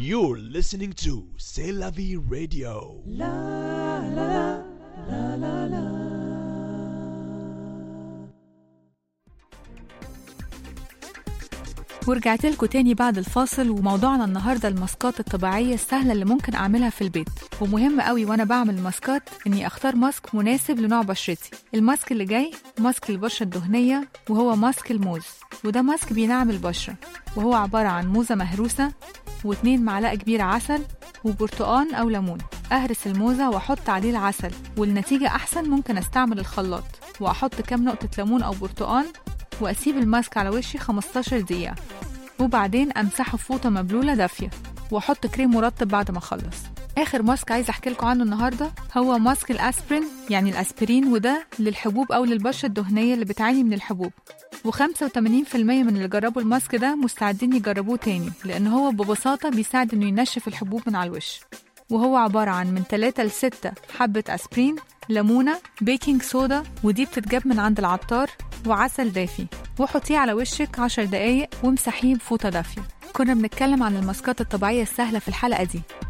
You're listening to C'est la vie radio. ورجعت لكم تاني بعد الفاصل وموضوعنا النهارده الماسكات الطبيعيه السهله اللي ممكن اعملها في البيت ومهم قوي وانا بعمل ماسكات اني اختار ماسك مناسب لنوع بشرتي الماسك اللي جاي ماسك البشره الدهنيه وهو ماسك الموز وده ماسك بينعم البشره وهو عباره عن موزه مهروسه واتنين معلقه كبيره عسل وبرتقان او ليمون اهرس الموزه واحط عليه العسل والنتيجه احسن ممكن استعمل الخلاط واحط كام نقطه ليمون او برتقان واسيب الماسك على وشي 15 دقيقه وبعدين امسحه بفوطه مبلوله دافيه واحط كريم مرطب بعد ما اخلص اخر ماسك عايزه احكي لكم عنه النهارده هو ماسك الاسبرين يعني الاسبرين وده للحبوب او للبشره الدهنيه اللي بتعاني من الحبوب و85% من اللي جربوا الماسك ده مستعدين يجربوه تاني لان هو ببساطه بيساعد انه ينشف الحبوب من على الوش وهو عبارة عن من 3 ل 6 حبة أسبرين ليمونة بيكنج صودا ودي بتتجاب من عند العطار وعسل دافي وحطيه على وشك 10 دقايق وامسحيه بفوطة دافية كنا بنتكلم عن الماسكات الطبيعية السهلة في الحلقة دي